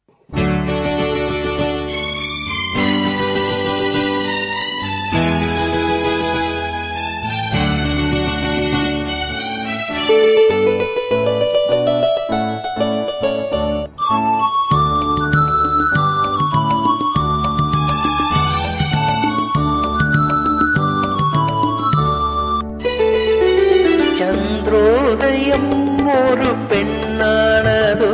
சந்திரோதயம் ஒரு பெண்ணானதோ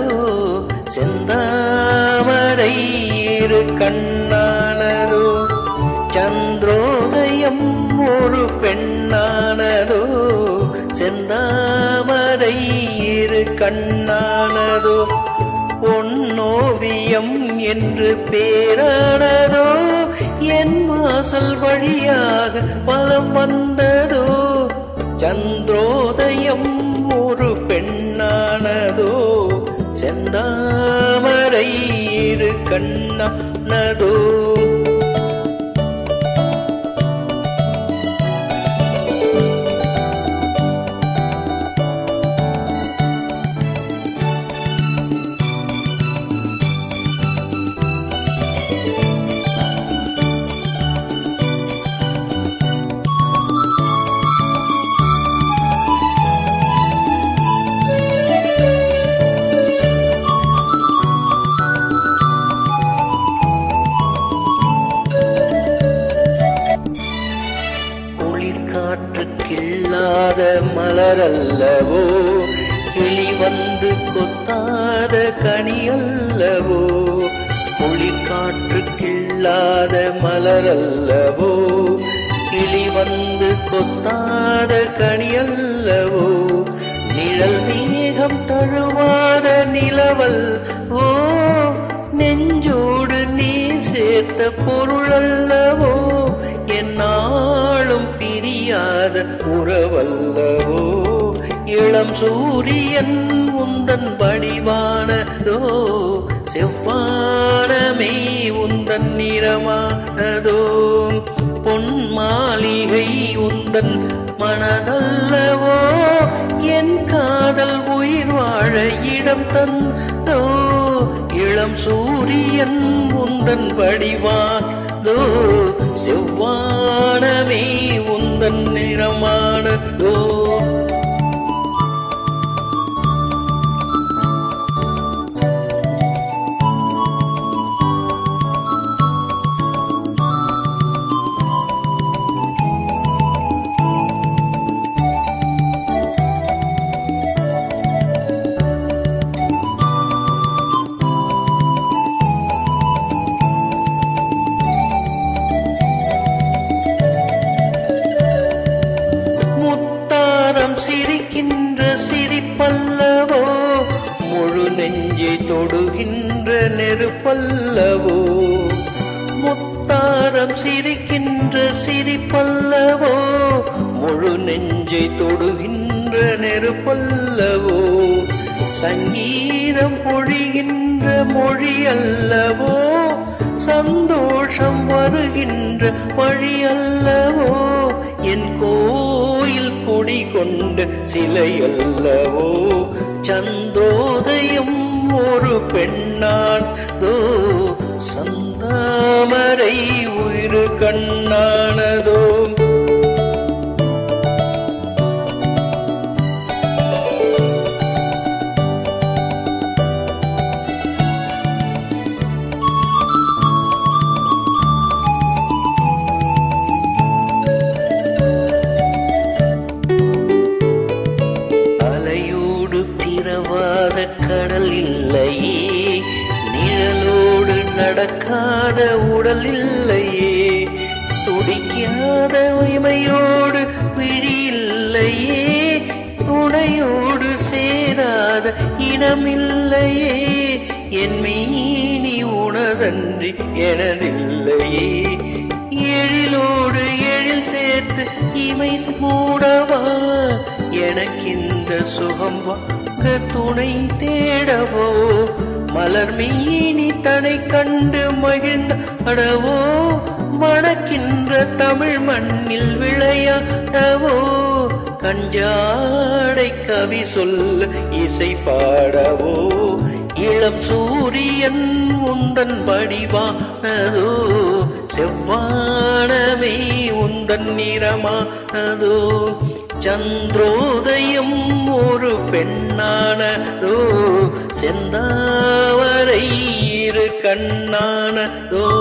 செந்தாமரை இரு கண்ணானதோ சந்திரோதயம் ஒரு பெண்ணானதோ செந்தாமரை இரு கண்ணானதோ பொன்னோவியம் என்று பேரானதோ என் வாசல் வழியாக பலம் வந்ததோ சந்திரோதயம் ஒரு பெண்ணானதோ செந்தாமரை இரு கண்ணானதோ குளிர் காற்றுக்கில்லாத மலரல்லவோ கிளி வந்து கொத்தாத கனி அல்லவோ குளிர் காற்றுக்கில்லாத மலரல்லவோ கிளி வந்து கொத்தாத கனி அல்லவோ நிழல் மேகம் தழுவாத நிலவல் ஓ நெஞ்சோடு நீ சேர்த்த பொருளல்லவோ என்னாலும் பிரியாத உறவல்லவோ இளம் சூரியன் உந்தன் வடிவானதோ செவ்வானமே உந்தன் நிறமானதோ பொன் மாளிகை உந்தன் மனதல்லவோ என் காதல் உயிர் வாழ இடம் தந்தோ இளம் சூரியன் உந்தன் வடிவானதோ செவ்வானமே உந்தன் நிறமானதோ முத்தாரம் சிரிக்கின்ற சிரிப்பல்லவோ முழு நெஞ்சை தொடுகின்ற நெருப்பல்லவோ முத்தாரம் சிரிக்கின்ற சிரிப்பல்லவோ முழு நெஞ்சை தொடுகின்ற நெருப்பல்லவோ சங்கீதம் பொழிகின்ற மொழி அல்லவோ சந்தோஷம் வருகின்ற வழி அல்லவோ என் கோயில் குடி கொண்ட சிலை அல்லவோ சந்திரோதயம் ஒரு பெண்ணானதோ சந்தாமரை உயிர் கண்ணானதோ அலையோடு பிறவாத கடல் இல்லையே நிழலோடு நடக்காத உடல் இல்லையே துடிக்காத உரிமையோடு விழி இல்லையே துணையோடு சேராத இனமில்லையே என் மீனி உனதன்றி எனதில்லையே எழிலோடு எழில் சேர்த்து இமை மூடவா எனக்கிந்த சுகம் வாங்க துணை தேடவோ மலர் மீனி தனை கண்டு மகிழ்ந்த அடவோ மணக்கின்ற தமிழ் மண்ணில் விளையாடவோ கஞ்சாடை கவி சொல்ல இசை பாடவோ இளம் சூரியன் உந்தன் வடிவானதோ செவ்வானமே உந்தன் நிறமானதோ சந்திரோதயம் ஒரு பெண்ணானதோ செந்தாவரை இரு கண்ணானதோ